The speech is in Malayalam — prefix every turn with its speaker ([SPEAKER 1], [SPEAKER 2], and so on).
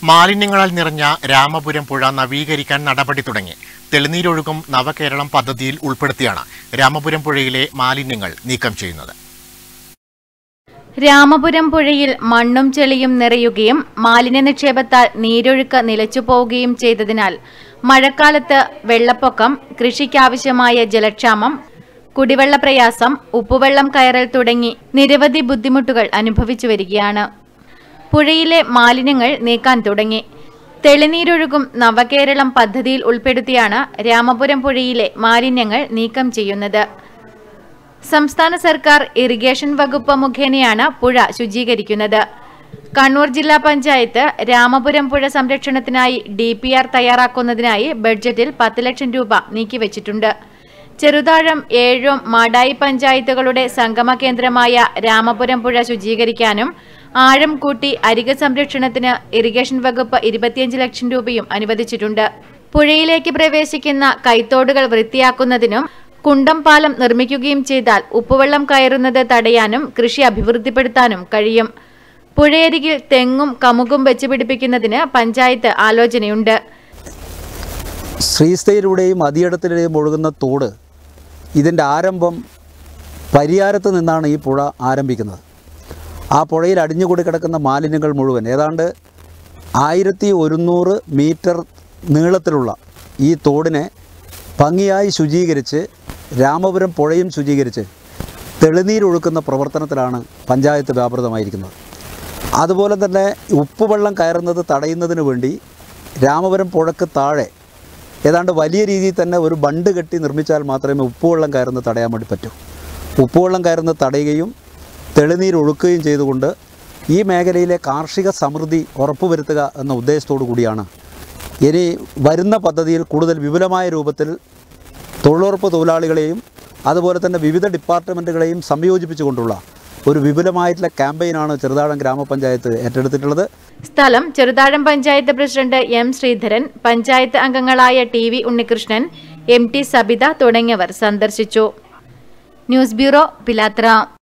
[SPEAKER 1] മാലിന്യങ്ങളാൽ നിറഞ്ഞ രാമപുരം പുഴ നവീകരിക്കാൻ നടപടി തുടങ്ങി തെളിനീരൊഴുകും നവകേരളം പദ്ധതിയിൽ ഉൾപ്പെടുത്തിയാണ് രാമപുരം പുഴയിലെ മാലിന്യങ്ങൾ നീക്കം ചെയ്യുന്നത്
[SPEAKER 2] രാമപുരം പുഴയിൽ മണ്ണും ചെളിയും നിറയുകയും മാലിന്യ നിക്ഷേപത്താൽ നീരൊഴുക്ക് നിലച്ചുപോവുകയും ചെയ്തതിനാൽ മഴക്കാലത്ത് വെള്ളപ്പൊക്കം കൃഷിക്കാവശ്യമായ ജലക്ഷാമം കുടിവെള്ള പ്രയാസം ഉപ്പുവെള്ളം കയറൽ തുടങ്ങി നിരവധി ബുദ്ധിമുട്ടുകൾ അനുഭവിച്ചു വരികയാണ് പുഴയിലെ മാലിന്യങ്ങൾ നീക്കാൻ തുടങ്ങി തെളിനീരൊഴുകും നവകേരളം പദ്ധതിയിൽ ഉൾപ്പെടുത്തിയാണ് രാമപുരം പുഴയിലെ മാലിന്യങ്ങൾ നീക്കം ചെയ്യുന്നത് സംസ്ഥാന സർക്കാർ ഇറിഗേഷൻ വകുപ്പ് മുഖേനയാണ് പുഴ ശുചീകരിക്കുന്നത് കണ്ണൂർ ജില്ലാ പഞ്ചായത്ത് രാമപുരം പുഴ സംരക്ഷണത്തിനായി ഡി പി ആർ തയ്യാറാക്കുന്നതിനായി ബഡ്ജറ്റിൽ പത്ത് ലക്ഷം രൂപ നീക്കിവച്ചിട്ടുണ്ട് ചെറുതാഴം ഏഴും മാടായി പഞ്ചായത്തുകളുടെ സംഗമ കേന്ദ്രമായ രാമപുരം പുഴ ശുചീകരിക്കാനും ആഴം കൂട്ടി അരിക സംരക്ഷണത്തിന് ഇറിഗേഷൻ വകുപ്പ് ഇരുപത്തിയഞ്ച് ലക്ഷം രൂപയും അനുവദിച്ചിട്ടുണ്ട് പുഴയിലേക്ക് പ്രവേശിക്കുന്ന കൈത്തോടുകൾ വൃത്തിയാക്കുന്നതിനും കുണ്ടം പാലം നിർമ്മിക്കുകയും ചെയ്താൽ ഉപ്പുവെള്ളം കയറുന്നത് തടയാനും കൃഷി അഭിവൃദ്ധിപ്പെടുത്താനും കഴിയും പുഴയരികിൽ തെങ്ങും കമുകും വെച്ചുപിടിപ്പിക്കുന്നതിന് പഞ്ചായത്ത് ആലോചനയുണ്ട്
[SPEAKER 3] ശ്രീസ്തയിലൂടെയും അതിയടത്തിലൂടെയും ഒഴുകുന്ന തോട് ഇതിൻ്റെ ആരംഭം പരിയാരത്ത് നിന്നാണ് ഈ പുഴ ആരംഭിക്കുന്നത് ആ പുഴയിൽ അടിഞ്ഞുകൂടി കിടക്കുന്ന മാലിന്യങ്ങൾ മുഴുവൻ ഏതാണ്ട് ആയിരത്തി ഒരുന്നൂറ് മീറ്റർ നീളത്തിലുള്ള ഈ തോടിനെ ഭംഗിയായി ശുചീകരിച്ച് രാമപുരം പുഴയും ശുചീകരിച്ച് തെളിനീരൊഴുക്കുന്ന പ്രവർത്തനത്തിലാണ് പഞ്ചായത്ത് വ്യാപൃതമായിരിക്കുന്നത് അതുപോലെ തന്നെ ഉപ്പുവെള്ളം കയറുന്നത് തടയുന്നതിന് വേണ്ടി രാമപുരം പുഴക്ക് താഴെ ഏതാണ്ട് വലിയ രീതിയിൽ തന്നെ ഒരു ബണ്ട് കെട്ടി നിർമ്മിച്ചാൽ മാത്രമേ ഉപ്പുവെള്ളം കയറുന്നത് തടയാൻ വേണ്ടി പറ്റൂ ഉപ്പുവെള്ളം കയറുന്നത് തടയുകയും തെളിനീർ ഒഴുക്കുകയും ചെയ്തുകൊണ്ട് ഈ മേഖലയിലെ കാർഷിക സമൃദ്ധി ഉറപ്പുവരുത്തുക എന്ന ഉദ്ദേശത്തോടു കൂടിയാണ് ഇനി വരുന്ന പദ്ധതിയിൽ കൂടുതൽ വിപുലമായ രൂപത്തിൽ തൊഴിലുറപ്പ് തൊഴിലാളികളെയും അതുപോലെ തന്നെ വിവിധ ഡിപ്പാർട്ട്മെൻറ്റുകളെയും സംയോജിപ്പിച്ചുകൊണ്ടുള്ള ഒരു വിപുലമായിട്ടുള്ള ക്യാമ്പയിനാണ് ചെറുതാഴം ഗ്രാമപഞ്ചായത്ത് ഏറ്റെടുത്തിട്ടുള്ളത്
[SPEAKER 2] സ്ഥലം ചെറുതാഴം പഞ്ചായത്ത് പ്രസിഡന്റ് എം ശ്രീധരൻ പഞ്ചായത്ത് അംഗങ്ങളായ T V Unnikrishnan M T Sabitha തുടങ്ങിയവർ സന്ദർശിച്ചു ന്യൂസ് ബ്യൂറോ പിലാത്ര